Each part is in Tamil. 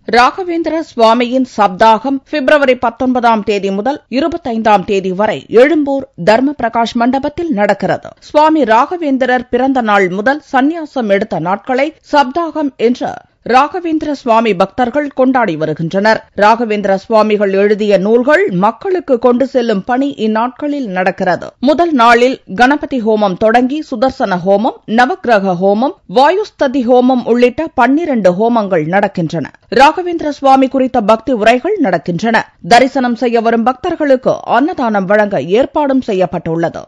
ராகவேந்திர சுவாமியின் சப்தாகம் பிப்ரவரி பத்தொன்பதாம் தேதி முதல் இருபத்தைந்தாம் தேதி வரை எழும்பூர் தர்ம பிரகாஷ் மண்டபத்தில் நடக்கிறது சுவாமி ராகவேந்திரர் பிறந்த நாள் முதல் சந்நியாசம் எடுத்த நாட்களை சப்தாகம் என்ற ராகவேந்திர சுவாமி பக்தர்கள் கொண்டாடி வருகின்றனர் ராகவேந்திர சுவாமிகள் எழுதிய நூல்கள் மக்களுக்கு கொண்டு செல்லும் பணி இந்நாட்களில் நடக்கிறது முதல் நாளில் கணபதி ஹோமம் தொடங்கி சுதர்சன ஹோமம் நவக்கிரக ஹோமம் வாயுஸ்ததி ஹோமம் உள்ளிட்ட பன்னிரண்டு ஹோமங்கள் நடக்கின்றன ராகவேந்திர சுவாமி குறித்த பக்தி உரைகள் நடக்கின்றன தரிசனம் செய்ய வரும் பக்தர்களுக்கு அன்னதானம் வழங்க ஏற்பாடும் செய்யப்பட்டுள்ளது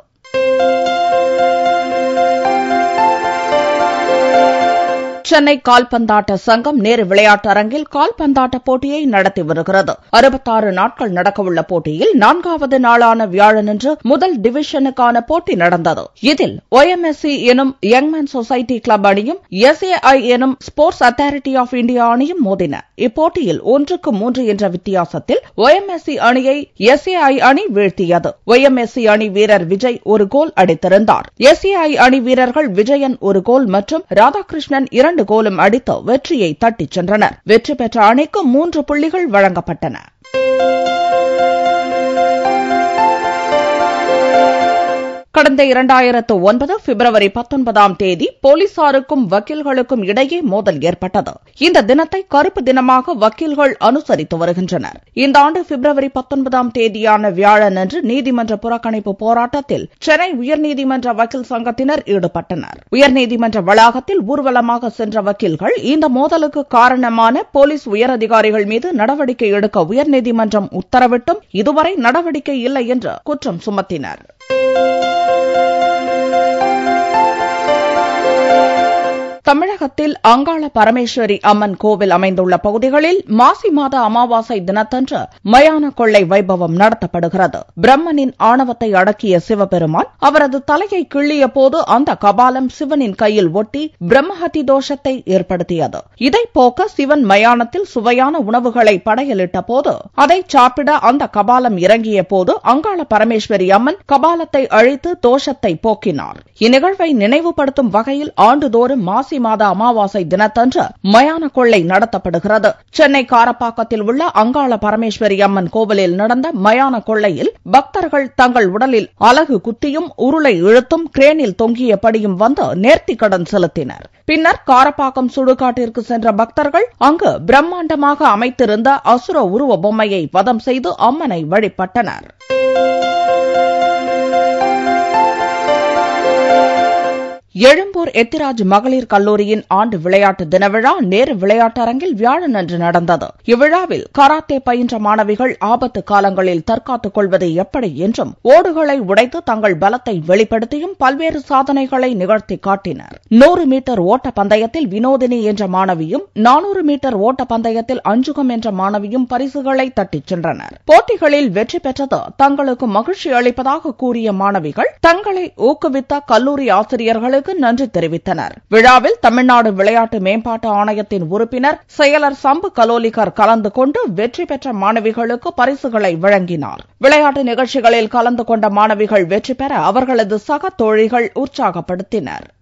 சென்னை கால்பந்தாட்ட சங்கம் நேரு விளையாட்டு அரங்கில் கால்பந்தாட்ட போட்டியை நடத்தி வருகிறது அறுபத்தாறு நாட்கள் நடக்கவுள்ள போட்டியில் நான்காவது நாளான வியாழனன்று முதல் டிவிஷனுக்கான போட்டி நடந்தது இதில் ஒய்எம்எஸ்சி எனும் யங்மேன் சொசைட்டி கிளப் அணியும் எஸ்ஏஐ எனும் ஸ்போர்ட்ஸ் அத்தாரிட்டி ஆஃப் இந்தியா அணியும் மோதின இப்போட்டியில் ஒன்றுக்கு மூன்று என்ற வித்தியாசத்தில் ஒய்எம்எஸ்சி அணியை எஸ்ஏஐ அணி வீழ்த்தியது ஒய்எம்எஸ்சி அணி வீரர் விஜய் ஒரு கோல் அடித்திருந்தார் எஸ்ஏஐ அணி வீரர்கள் விஜயன் ஒரு கோல் மற்றும் ராதாகிருஷ்ணன் இரண்டு கோலும் அடித்து வெற்றியை தட்டிச் சென்றனர் வெற்றி பெற்ற அணிக்கு மூன்று புள்ளிகள் வழங்கப்பட்டன கடந்த இரண்டாயிரத்து ஒன்பது பிப்ரவரி பத்தொன்பதாம் தேதி போலீசாருக்கும் வக்கீல்களுக்கும் இடையே மோதல் ஏற்பட்டது இந்த தினத்தை கருப்பு தினமாக வக்கீல்கள் அனுசரித்து வருகின்றனர் இந்த ஆண்டு பிப்ரவரி பத்தொன்பதாம் தேதியான வியாழனன்று நீதிமன்ற புறக்கணிப்பு போராட்டத்தில் சென்னை உயர்நீதிமன்ற வக்கீல் சங்கத்தினர் ஈடுபட்டனர் உயர்நீதிமன்ற வளாகத்தில் ஊர்வலமாக சென்ற வக்கீல்கள் இந்த மோதலுக்கு காரணமான போலீஸ் உயரதிகாரிகள் மீது நடவடிக்கை எடுக்க உயர்நீதிமன்றம் உத்தரவிட்டும் இதுவரை நடவடிக்கை இல்லை என்று குற்றம் சுமத்தினர் தமிழகத்தில் அங்காள பரமேஸ்வரி அம்மன் கோவில் அமைந்துள்ள பகுதிகளில் மாசி மாத அமாவாசை தினத்தன்று மயான கொள்ளை வைபவம் நடத்தப்படுகிறது பிரம்மனின் ஆணவத்தை அடக்கிய சிவபெருமான் அவரது தலையை கிள்ளிய போது அந்த கபாலம் சிவனின் கையில் ஒட்டி பிரம்மஹத்தி தோஷத்தை ஏற்படுத்தியது இதை போக்க சிவன் மயானத்தில் சுவையான உணவுகளை படையலிட்ட போது அதை சாப்பிட அந்த கபாலம் இறங்கிய போது அங்காள பரமேஸ்வரி அம்மன் கபாலத்தை அழித்து தோஷத்தை போக்கினார் இந்நிகழ்வை நினைவுபடுத்தும் வகையில் ஆண்டுதோறும் மாசி மாத அமாவாசை தினத்தன்று மயான கொள்ளை நடத்தப்படுகிறது சென்னை காரப்பாக்கத்தில் உள்ள அங்காள பரமேஸ்வரி அம்மன் கோவிலில் நடந்த மயான கொள்ளையில் பக்தர்கள் தங்கள் உடலில் அலகு குத்தியும் உருளை இழுத்தும் கிரேனில் தொங்கியபடியும் வந்து நேர்த்திக்கடன் செலுத்தினர் பின்னர் காரப்பாக்கம் சுடுகாட்டிற்கு சென்ற பக்தர்கள் அங்கு பிரம்மாண்டமாக அமைத்திருந்த அசுர உருவ பொம்மையை வதம் செய்து அம்மனை வழிபட்டனர் எழும்பூர் எத்திராஜ் மகளிர் கல்லூரியின் ஆண்டு விளையாட்டு தின விழா நேரு விளையாட்டரங்கில் வியாழனன்று நடந்தது இவ்விழாவில் கராத்தே பயின்ற மாணவிகள் ஆபத்து காலங்களில் தற்காத்துக் கொள்வது எப்படி என்றும் ஓடுகளை உடைத்து தங்கள் பலத்தை வெளிப்படுத்தியும் பல்வேறு சாதனைகளை நிகழ்த்தி காட்டினர் நூறு மீட்டர் ஓட்ட பந்தயத்தில் வினோதினி என்ற மாணவியும் நானூறு மீட்டர் ஓட்ட பந்தயத்தில் அஞ்சுகம் என்ற மாணவியும் பரிசுகளை தட்டிச் சென்றனர் போட்டிகளில் வெற்றி பெற்றது தங்களுக்கு மகிழ்ச்சி அளிப்பதாக கூறிய மாணவிகள் தங்களை ஊக்குவித்த கல்லூரி ஆசிரியர்களுக்கு அவர்களுக்கு நன்றி தெரிவித்தனர் விழாவில் தமிழ்நாடு விளையாட்டு மேம்பாட்டு ஆணையத்தின் உறுப்பினர் செயலர் சம்பு கலோலிகர் கலந்து கொண்டு வெற்றி பெற்ற மாணவிகளுக்கு பரிசுகளை வழங்கினார் விளையாட்டு நிகழ்ச்சிகளில் கலந்து கொண்ட மாணவிகள் வெற்றி பெற அவர்களது சக தோழிகள் உற்சாகப்படுத்தினர்